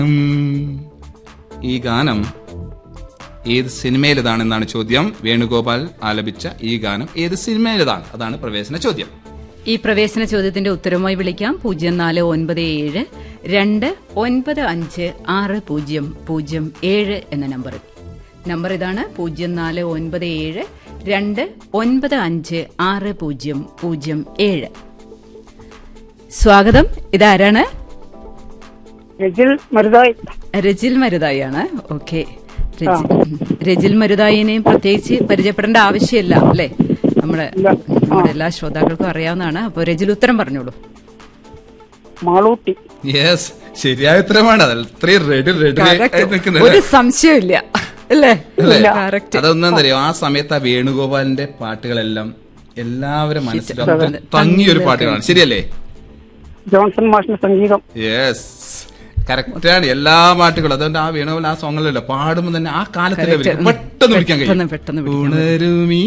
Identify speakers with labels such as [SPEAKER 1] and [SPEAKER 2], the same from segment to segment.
[SPEAKER 1] ഉം, ഈ ഗാനം ഏത് സിനിമയിലേതാണെന്നാണ് ചോദ്യം വേണുഗോപാൽ ആലപിച്ച ഈ ഗാനം ഏത് സിനിമയിലേതാണ് അതാണ് പ്രവേശന ചോദ്യം
[SPEAKER 2] ഈ പ്രവേശന ചോദ്യത്തിന്റെ ഉത്തരവുമായി വിളിക്കാം പൂജ്യം നാല് ഒൻപത് ഏഴ് രണ്ട് ഒൻപത് അഞ്ച് ആറ് പൂജ്യം പൂജ്യം ഏഴ് എന്ന നമ്പറിൽ നമ്പർ ഇതാണ് പൂജ്യം നാല് ഒൻപത് ഏഴ് രണ്ട് ഒൻപത് അഞ്ച് ആറ് പൂജ്യം പൂജ്യം ഏഴ് സ്വാഗതം ഇതാരാണ്
[SPEAKER 3] രജിൽ മരുതായി
[SPEAKER 2] രജിൽ മരുതായിയാണ് ഓക്കെ രജിൽ മരുതായിനെയും പ്രത്യേകിച്ച് പരിചയപ്പെടേണ്ട ആവശ്യമില്ല അല്ലേ നമ്മുടെ നമ്മുടെ എല്ലാ ശ്രോതാക്കൾക്കും അറിയാവുന്നതാണ് അപ്പോൾ രജിൽ ഉത്തരം പറഞ്ഞോളൂ
[SPEAKER 3] മാളൂട്ടി
[SPEAKER 1] യെസ് ശരിയായ ഉത്തരമാണ് അത് അത്രയും റെഡി റെഡി
[SPEAKER 2] Correct. ഒരു സംശയമില്ല അല്ലേ കറക്റ്റ്
[SPEAKER 1] അതൊന്നും അറിയോ ആ സമയത്ത് ആ വേണുഗോപാലിന്റെ പാട്ടുകളെല്ലാം എല്ലാവരും മനസ്സിലും
[SPEAKER 2] അതെ.
[SPEAKER 1] തങ്ങിയൊരു പാട്ടുകളാണ് ശരിയല്ലേ
[SPEAKER 3] ജോൺസൺ മാഷിന്റെ സംഗീതം
[SPEAKER 1] യെസ് കറക്റ്റാണ് എല്ലാ പാട്ടുകളും അതുകൊണ്ട് ആ വേണുഗോപാൽ ആ സോങ്ങിലല്ലോ പാടുമ്പോൾ തന്നെ ആ കാലത്തിലെ
[SPEAKER 2] Correct.
[SPEAKER 1] വരികൾ പെട്ടെന്ന് പിടിക്കാൻ
[SPEAKER 2] പെട്ടെന്ന്
[SPEAKER 1] കഴിയും
[SPEAKER 2] പെട്ടെന്ന് പിടിക്കാൻ
[SPEAKER 1] ഉണരുമീ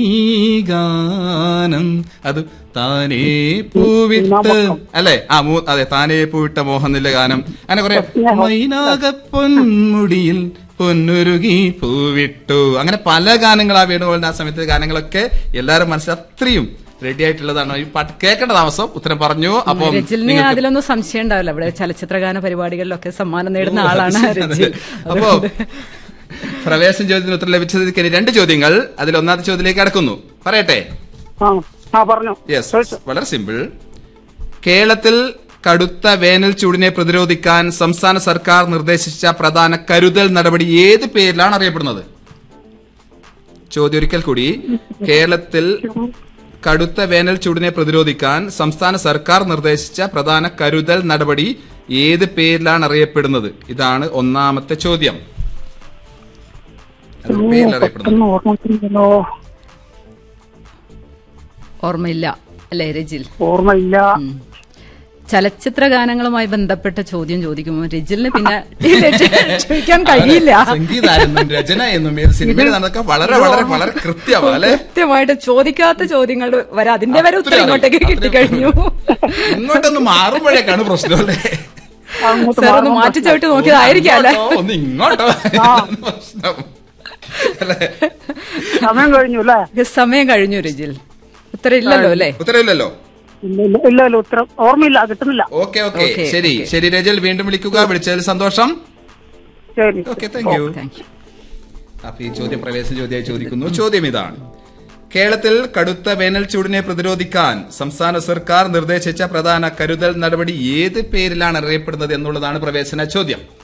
[SPEAKER 1] ഗാനം അത് താനേ പൂവിട്ട് അല്ലെ ആ മൂ അതെ താനേ പൂവിട്ട മോഹനിലെ ഗാനം അങ്ങനെ കുറെ മൈനാക പൊന്മുടിയിൽ പൊന്നുരുകി പൂവിട്ടു അങ്ങനെ പല ഗാനങ്ങൾ ആ വേണുഗോപാലിന്റെ ആ സമയത്തെ ഗാനങ്ങളൊക്കെ എല്ലാവരും മനസ്സിൽ അത്രയും റെഡി ആയിട്ടുള്ളതാണ് ഈ പാട്ട് കേൾക്കേണ്ട താമസം ഉത്തരം പറഞ്ഞു അപ്പം
[SPEAKER 2] രജിലിന്
[SPEAKER 1] നിങ്ങൾക്ക്
[SPEAKER 2] അതിലൊന്നും സംശയം ഉണ്ടാവില്ല ഇവിടെ ചലച്ചിത്രഗാന പരിപാടികളിലൊക്കെ സമ്മാനം നേടുന്ന ആളാണ് രജിൽ
[SPEAKER 1] അപ്പോ പ്രവേശന ചോദ്യത്തിന് ഉത്തരം ലഭിച്ചതിന് രണ്ട് ചോദ്യങ്ങൾ അതിൽ ഒന്നാമത്തെ ചോദ്യത്തിലേക്ക് കടക്കുന്നു പറയട്ടെ
[SPEAKER 3] ആ ആ പറഞ്ഞു
[SPEAKER 1] യെസ് വളരെ സിമ്പിൾ കേരളത്തിൽ കടുത്ത വേനൽ ചൂടിനെ പ്രതിരോധിക്കാൻ സംസ്ഥാന സർക്കാർ നിർദ്ദേശിച്ച പ്രധാന കരുതൽ നടപടി ഏത് പേരിലാണ് അറിയപ്പെടുന്നത് ചോദ്യം ഒരിക്കൽ കൂടി കേരളത്തിൽ കടുത്ത വേനൽ ചൂടിനെ പ്രതിരോധിക്കാൻ സംസ്ഥാന സർക്കാർ നിർദ്ദേശിച്ച പ്രധാന കരുതൽ നടപടി ഏത് പേരിലാണ് അറിയപ്പെടുന്നത് ഇതാണ് ഒന്നാമത്തെ ചോദ്യം അത് പേരിൽ അറിയപ്പെടുന്നത്
[SPEAKER 3] പെട്ടെന്ന് ഓർമ്മത്തില്ലല്ലോ
[SPEAKER 2] ഓർമ്മയില്ല അല്ലേ രജിൽ
[SPEAKER 3] ഓർമ്മയില്ല
[SPEAKER 2] ചലച്ചിത്ര ഗാനങ്ങളുമായി ബന്ധപ്പെട്ട ചോദ്യം ചോദിക്കുമ്പോൾ രജിലിന് പിന്നെ ചോദിക്കാൻ കഴിയില്ല
[SPEAKER 1] സംഗീതാരെന്നും രചന എന്നും ഏത് സിനിമയിൽ നടന്നൊക്കെ വളരെ വളരെ വളരെ കൃത്യമാ അല്ലെ
[SPEAKER 2] കൃത്യമായിട്ട് ചോദിക്കാത്ത ചോദ്യങ്ങൾ വരെ അതിന്റെ വരെ ഉത്തരം ഇങ്ങോട്ടേക്ക് കിട്ടിക്കഴിഞ്ഞു
[SPEAKER 1] ഇങ്ങോട്ടൊന്ന് മാറുമ്പോഴേക്കാണ് പ്രശ്നം അല്ലേ
[SPEAKER 3] അങ്ങോട്ട്
[SPEAKER 2] സാർ ഒന്ന് മാറ്റി ചവിട്ടി നോക്കിയതായിരിക്കാം അല്ലെ
[SPEAKER 1] ഇങ്ങോട്ടോ, ഒന്ന് ഇങ്ങോട്ടോ പ്രശ്നം അല്ലേ
[SPEAKER 3] സമയം കഴിഞ്ഞു അല്ലേ
[SPEAKER 2] സമയം കഴിഞ്ഞു രജിൽ ഉത്തരം ഇല്ലല്ലോ അല്ലേ
[SPEAKER 1] ഉത്തരവില്ലല്ലോ
[SPEAKER 3] ഇല്ല ഇല്ല ഇല്ല ഇല്ല ഉത്തരം ഓർമ്മയില്ല കിട്ടുന്നില്ല
[SPEAKER 1] ഓക്കെ ഓക്കെ
[SPEAKER 2] Okay,
[SPEAKER 1] ശരി
[SPEAKER 2] okay.
[SPEAKER 1] ശരി രജൽ വീണ്ടും വിളിക്കുക വിളിച്ചതിൽ സന്തോഷം
[SPEAKER 3] ശരി
[SPEAKER 1] okay thank you
[SPEAKER 2] thank you
[SPEAKER 1] അപ്പൊ ഈ ചോദ്യം പ്രവേശന ചോദ്യമായി ചോദിക്കുന്നു ചോദ്യം ഇതാണ് കേരളത്തിൽ കടുത്ത വേനൽ ചൂടിനെ പ്രതിരോധിക്കാൻ സംസ്ഥാന സർക്കാർ നിർദ്ദേശിച്ച പ്രധാന കരുതൽ നടപടി ഏത് പേരിലാണ് അറിയപ്പെടുന്നത് എന്നുള്ളതാണ് പ്രവേശന ചോദ്യം